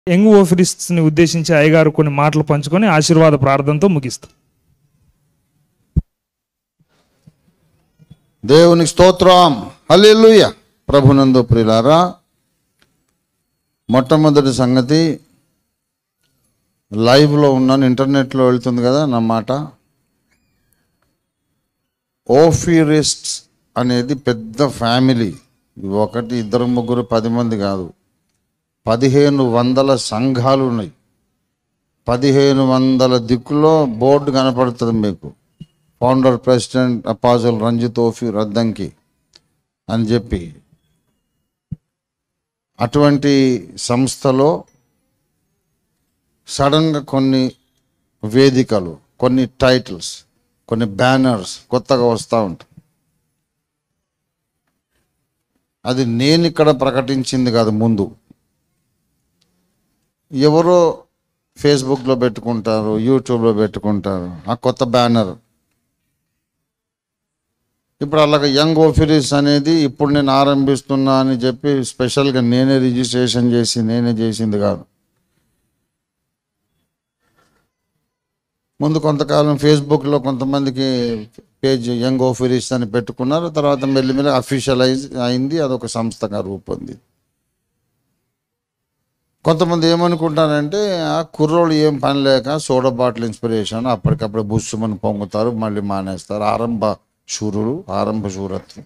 Young ఓఫరిస్ట్ని ఉద్దేశించి అయ్యగారు కొన్ని మాటలు పంచుకొని ఆశీర్వాద ప్రార్థనతో ముగిస్తాం దేవునికి స్తోత్రం హల్లెలూయ ప్రభునందు ప్రియులారా మొట్టమొదటి సంగతి లైవ్లో ఉన్నాను ఇంటర్నెట్లో వెళ్తుంది కదా నా మాట ఓఫీరిస్ట్స్ అనేది పెద్ద ఫ్యామిలీ ఇవి ఒకటి ఇద్దరు ముగ్గురు పది మంది కాదు పదిహేను వందల సంఘాలు ఉన్నాయి పదిహేను వందల దిక్కులో బోర్డు కనపడుతుంది మీకు ఫౌండర్ ప్రెసిడెంట్ అపాజల్ రంజిత్ ఓఫీ రద్దంకి అని చెప్పి అటువంటి సంస్థలో సడన్గా కొన్ని వేదికలు కొన్ని టైటిల్స్ కొన్ని బ్యానర్స్ కొత్తగా వస్తూ ఉంటాయి అది నేను ఇక్కడ ప్రకటించింది కాదు ముందు ఎవరో ఫేస్బుక్లో పెట్టుకుంటారు యూట్యూబ్లో పెట్టుకుంటారు ఆ కొత్త బ్యానర్ ఇప్పుడు అలాగ యంగ్ ఓఫీరీస్ అనేది ఇప్పుడు నేను ఆరంభిస్తున్నా అని చెప్పి స్పెషల్గా నేనే రిజిస్ట్రేషన్ చేసి నేనే చేసింది కాదు ముందు కొంతకాలం ఫేస్బుక్లో కొంతమందికి పేజ్ యంగ్ ఓఫీరీస్ అని పెట్టుకున్నారు తర్వాత మెల్లిమెల్లి అఫీషియలైజ్ అయింది అదొక సంస్థగా రూపొంది కొంతమంది ఏమనుకుంటారంటే ఆ కుర్రోళ్ళు ఏం పని లేక సోడా బాటిల్ ఇన్స్పిరేషన్ అప్పటికప్పుడు బుస్సుమని పొంగుతారు మళ్ళీ మానేస్తారు ఆరంభ శూరులు ఆరంభ శూరత్వం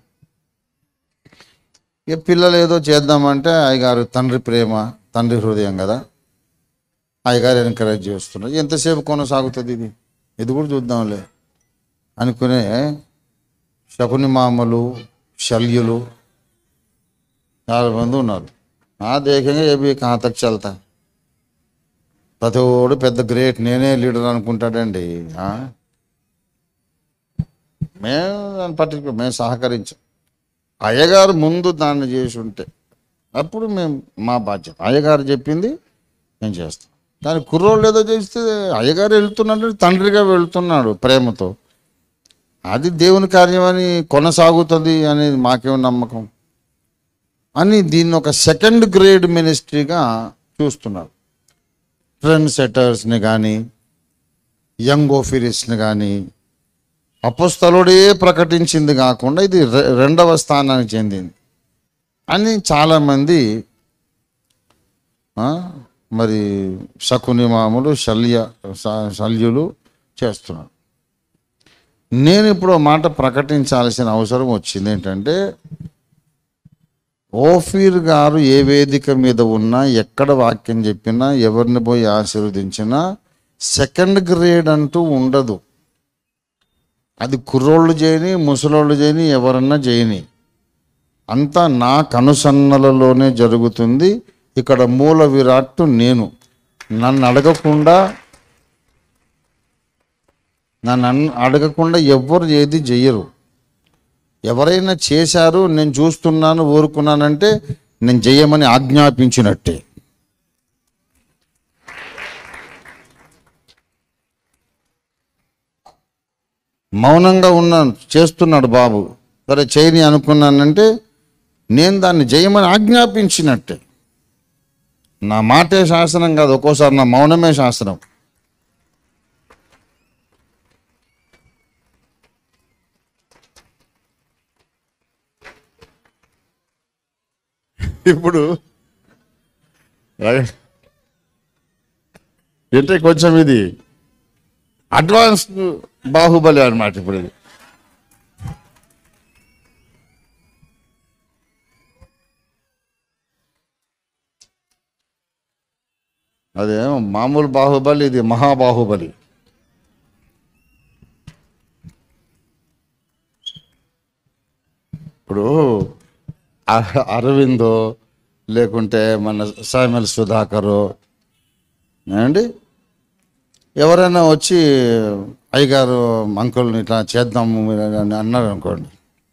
ఇక పిల్లలు ఏదో చేద్దామంటే అయ్యగారు తండ్రి ప్రేమ తండ్రి హృదయం కదా అయ్యగారు ఎంకరేజ్ చేస్తున్నారు ఎంతసేపు కొనసాగుతుంది ఇది ఇది కూడా చూద్దాంలే అనుకునే శకుని మామలు శల్యులు చాలా మంది ఉన్నారు ఆ దేఖంగా ఏబీ కहाँ तक చల్తా ప్రతివాడు పెద్ద గ్రేట్ నేనే లీడర్ అనుకుంటాడండి ఆ? మేము దాన్ని పట్టించుకో మేము సహకరించాం అయ్యగారు ముందు దాన్ని చేసి ఉంటే అప్పుడు మేము మా బాధ్యత అయ్యగారు చెప్పింది మేము చేస్తాం కానీ కుర్రోళ్ళు ఏదో చేస్తే అయ్యగారు వెళ్తున్నాడు తండ్రిగా వెళ్తున్నాడు ప్రేమతో అది దేవుని కార్యం అని కొనసాగుతుంది అనేది మాకేం నమ్మకం అని దీన్ని ఒక సెకండ్ గ్రేడ్ మినిస్ట్రీగా చూస్తున్నారు ట్రెండ్ సెటర్స్ని కానీ యంగ్ ఓఫీరిస్ని కానీ అపస్తలుడే ప్రకటించింది కాకుండా ఇది రె- రెండవ స్థానానికి చెందింది అని చాలామంది ఆ, మరి శకుని మామూలు శల్య శ- శల్యులు చేస్తున్నారు నేను ఇప్పుడు ఓ మాట ప్రకటించాల్సిన అవసరం వచ్చింది ఏంటంటే ఓఫీర్ గారు ఏ వేదిక మీద ఉన్నా ఎక్కడ వాక్యం చెప్పినా ఎవరిని పోయి ఆశీర్వదించినా సెకండ్ గ్రేడ్ అంటూ ఉండదు అది కుర్రోళ్ళు చేయని ముసలోళ్ళు చేయని ఎవరన్నా చేయని అంతా నా కనుసన్నలలోనే జరుగుతుంది ఇక్కడ మూల విరాట్టు నేను నన్ను అడగకుండా నన్ను అన్- అడగకుండా ఎవ్వరు ఏది చెయ్యరు ఎవరైనా చేశారు నేను చూస్తున్నాను ఊరుకున్నానంటే నేను చెయ్యమని ఆజ్ఞాపించినట్టే మౌనంగా ఉన్నాను చేస్తున్నాడు బాబు సరే చేయని అనుకున్నానంటే నేను దాన్ని చేయమని ఆజ్ఞాపించినట్టే నా మాటే శాసనం కాదు ఒక్కోసారి నా మౌనమే శాసనం ఇప్పుడు అంటే కొంచెం ఇది అడ్వాన్స్ బాహుబలి అన్నమాట ఇప్పుడు ఇది అదేమో మామూలు బాహుబలి ఇది మహాబాహుబలి ఇప్పుడు అ- అరవిందో లేకుంటే మన సామెల్ సుధాకరు ఏమండి ఎవరైనా వచ్చి అయ్యగారు అంకుల్ని ఇట్లా చేద్దాము అని అన్నారు అనుకోండి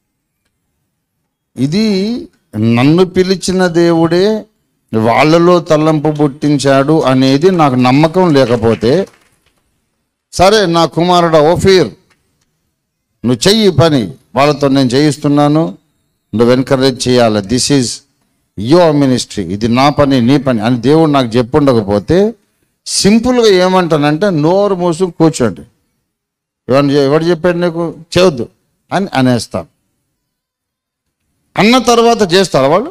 ఇది నన్ను పిలిచిన దేవుడే వాళ్ళలో తల్లంపు పుట్టించాడు అనేది నాకు నమ్మకం లేకపోతే సరే నా కుమారుడు ఓఫీర్ నువ్వు చెయ్యి ఈ పని వాళ్ళతో నేను చేయిస్తున్నాను నువ్వు ఎన్కరేజ్ చేయాలి దిస్ ఈజ్ యువర్ మినిస్ట్రీ ఇది నా పని నీ పని అని దేవుడు నాకు చెప్పుండకపోతే సింపుల్గా ఏమంటానంటే నోరు మూసు కూర్చోండి ఎవరు ఎవరు చెప్పాడు నీకు చేయొద్దు అని అనేస్తాం అన్న తర్వాత చేస్తారా వాళ్ళు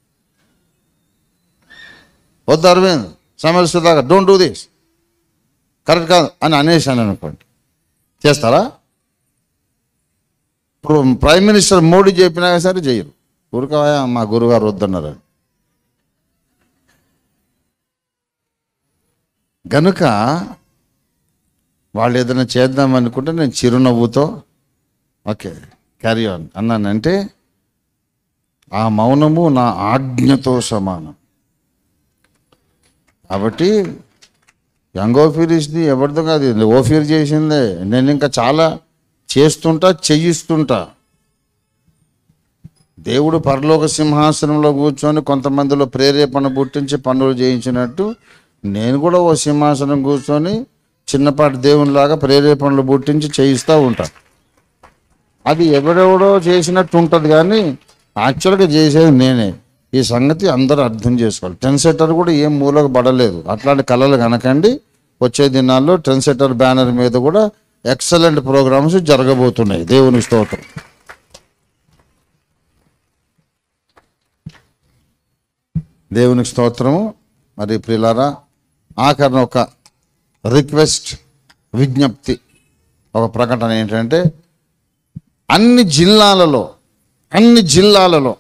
వద్దు Aravind Samal Sudhakar don't do this correct కాదు అని అనేసాను అనుకోండి చేస్తారా ఇప్పుడు ప్రైమ్ మినిస్టర్ మోడీ చెప్పినా సరే చేయరు ఊరుకోవా మా గురుగారు వద్దన్నారు గనుక వాళ్ళు ఏదైనా చేద్దాం అనుకుంటే నేను చిరునవ్వుతో ఓకే క్యారీ ఆన్ అన్నానంటే ఆ మౌనము నా ఆజ్ఞతో సమానం కాబట్టి యంగ్ ఓఫీర్స్ది ఎవరిదో కాదు ఇది ఓఫీర్ చేసిందే నేను ఇంకా చాలా చేస్తుంటా చెయ్యిస్తుంటా దేవుడు పరలోక సింహాసనంలో కూర్చొని కొంతమందిలో ప్రేరేపణ పుట్టించి పనులు చేయించినట్టు నేను కూడా ఓ సింహాసనం కూర్చొని చిన్నపాటి దేవునిలాగా ప్రేరేపణలు పుట్టించి చేయిస్తూ ఉంటా అది ఎవడెవడో చేసినట్టు ఉంటుంది కానీ యాక్చువల్గా చేసేది నేనే ఈ సంగతి అందరూ అర్థం చేసుకోవాలి టెన్ సెటర్ కూడా ఏం మూలకు పడలేదు అట్లాంటి కళలు కనకండి వచ్చే దినాల్లో టెన్ సెటర్ బ్యానర్ మీద కూడా ఎక్సలెంట్ ప్రోగ్రామ్స్ జరగబోతున్నాయి దేవుని స్తోత్రం దేవునికి స్తోత్రము మరి ప్రిలారా ఆఖరణ ఒక రిక్వెస్ట్ విజ్ఞప్తి ఒక ప్రకటన ఏంటంటే అన్ని జిల్లాలలో అన్ని జిల్లాలలో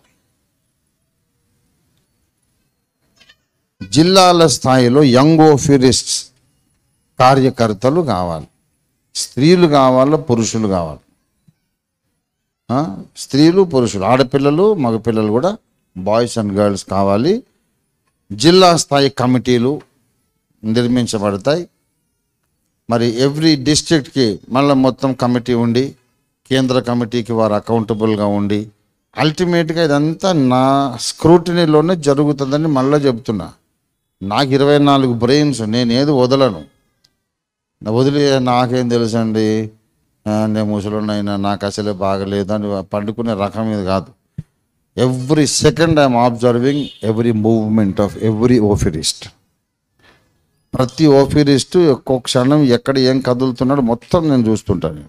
జిల్లాల స్థాయిలో యంగ్ ఓఫీరిస్ట్స్ కార్యకర్తలు కావాలి స్త్రీలు కావాలా పురుషులు కావాలి ఆ? స్త్రీలు పురుషులు ఆడపిల్లలు మగపిల్లలు కూడా బాయ్స్ అండ్ గర్ల్స్ కావాలి జిల్లా స్థాయి కమిటీలు నిర్మించబడతాయి మరి ఎవ్రీ డిస్ట్రిక్ట్కి మళ్ళీ మొత్తం కమిటీ ఉండి కేంద్ర కమిటీకి వారు అకౌంటబుల్గా ఉండి అల్టిమేట్గా ఇదంతా నా స్క్రూటినీలోనే జరుగుతుందని మళ్ళీ చెప్తున్నా నాకు ఇరవై నాలుగు బ్రెయిన్స్ నేను ఏది వదలను నా వదిలి నాకేం తెలుసండి ఆ, నేను ముసలున్నైనా నాకు అసలే బాగలేదు అని పండుకునే రకం ఇది కాదు every second I'm observing every movement of every ఓఫిరిస్ట్ ప్రతి ఓఫిరిస్ట్ ఒక్కో క్షణం ఎక్కడ ఏం కదులుతున్నాడో మొత్తం నేను చూస్తుంటాను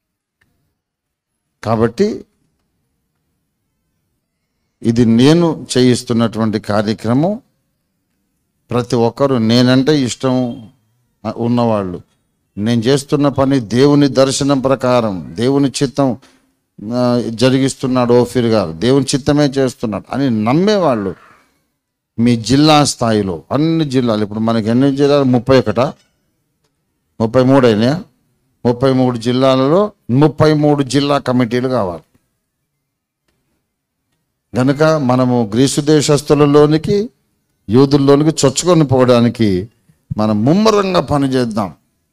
కాబట్టి ఇది నేను చేయిస్తున్నటువంటి కార్యక్రమం ప్రతి ఒక్కరు నేనంటే ఇష్టం ఆ, ఉన్నవాళ్ళు నేను చేస్తున్న పని దేవుని దర్శనం ప్రకారం దేవుని చిత్తం ఆ, జరిగిస్తున్నాడు ఓఫీర్ గారు దేవుని చిత్తమే చేస్తున్నాడు అని నమ్మేవాళ్ళు మీ జిల్లా స్థాయిలో అన్ని జిల్లాలు ఇప్పుడు మనకి ఎన్ని జిల్లాలు ముప్పై ఒకటా ముప్పై మూడు అయినాయా ముప్పై మూడు జిల్లాలలో ముప్పై మూడు జిల్లా కమిటీలు కావాలి గనుక మనము గ్రీసు దేశస్తులలోనికి యూదుల్లోనికి చొచ్చుకొని పోవడానికి మనం ముమ్మరంగా పనిచేద్దాం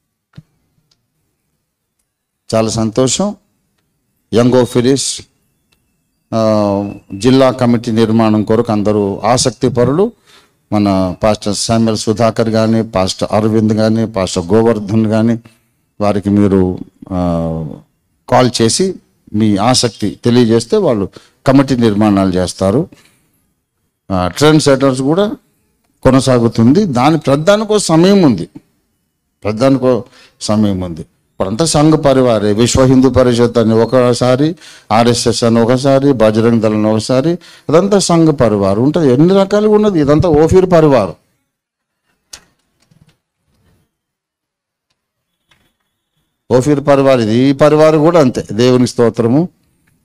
చాలా సంతోషం యంగ్ ఓఫిరిస్ ఆ, జిల్లా కమిటీ నిర్మాణం కొరకు అందరూ ఆసక్తి పరులు మన పాస్టర్ శామ్యుల్ సుధాకర్ కానీ పాస్టర్ అరవింద్ కానీ పాస్టర్ గోవర్ధన్ కానీ వారికి మీరు ఆ, కాల్ చేసి మీ ఆసక్తి తెలియజేస్తే వాళ్ళు కమిటీ నిర్మాణాలు చేస్తారు ట్రెండ్ సెటర్స్ కూడా కొనసాగుతుంది దాని ప్రధానికో సమయం ఉంది ప్రధానికో సమయం ఉంది ఇప్పుడంతా సంఘ పరివారే విశ్వ హిందూ పరిషత్ అని ఒకసారి ఆర్ఎస్ఎస్ అని ఒకసారి బజరంగ్ దళం అని ఒకసారి అదంతా సంఘ పరివారం ఉంటుంది ఎన్ని రకాలుగా ఉన్నది ఇదంతా ఓఫీర్ పరివారం ఓఫీర్ పరివారం ఇది ఈ పరివారం కూడా అంతే దేవునికి స్తోత్రము